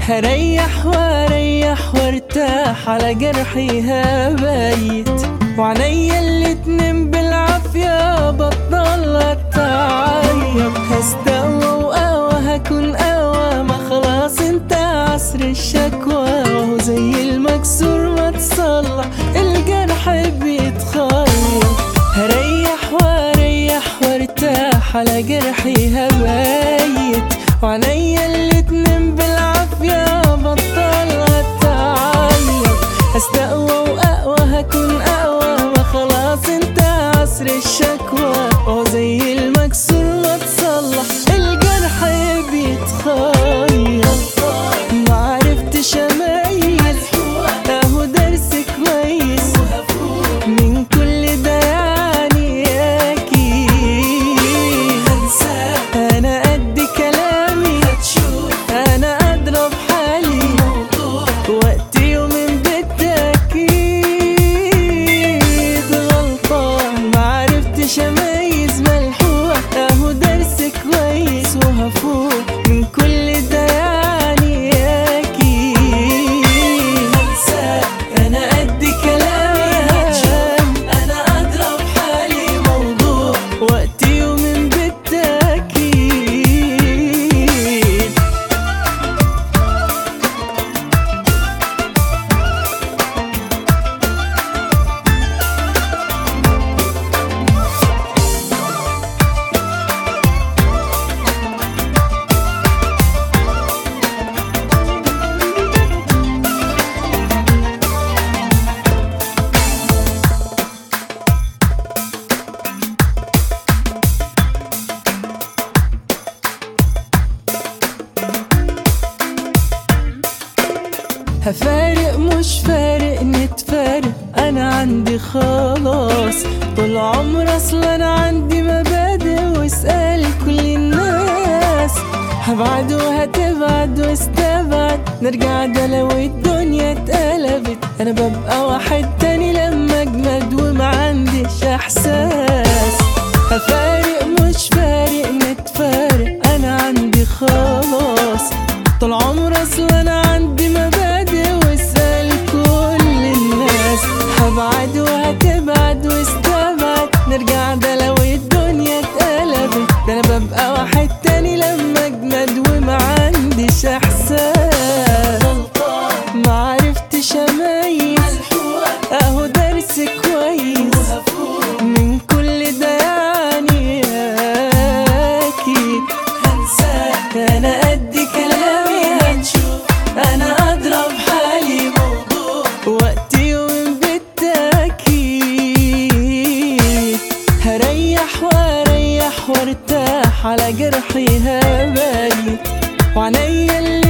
هريح واريح وارتاح على جرحي هبيت وعليا الاتنين بالعافية بطل اتعيط هستقوى وقوى هكون قوى ما خلاص انت عصر الشكوى وهو زي المكسور ما تصلح الجرح بيتخيط هريح واريح وارتاح على جرحي هبيت وعليا الاتنين بالعافية بطل اتعيط هستقوى واقوى هكون اقوى ما خلاص انت عصر الشكوى وهو زي المكسور ما تصلح الجرح بيتخيط ما عرفتش اميز اهو درس كويس من كل ده يعني اكيد انا قد كلامي انا اضرب حالي وقت يومين بالتأكيد غلطان معرفتش اميز ملحوق اهو درس كويس وهفوق من كل ده يعني اكيد انا قد كلامي انا اضرب حالي موضوع وقت يومين بالتأكيد هفارق مش فارق نتفارق انا عندي خلاص طول عمر اصل انا عندي مبادئ واسأل كل الناس هبعد وهتبعد واستبعد نرجع ده لو الدنيا اتقلبت انا ببقى واحد تاني لما اجمد وما عنديش احساس هفارق مش فارق نتفارق انا عندي خلاص طول عمر اصل انا عندي مبادئ واسأل كل الناس هبعد وهتبعد واستبعد نرجع ده لو الدنيا اتقلبت ده انا ببقى واحد تاني لما اجمد وما عنديش احساس معرفتش اميز اهو درس كويس من كل ده يعني اكيد هنساك انا قد كلامي هنشوف انا اضرب حالي موضوع وقت يوم بالتأكيد هريح واريح وارتاح على جرحي هبيت وعليا اللي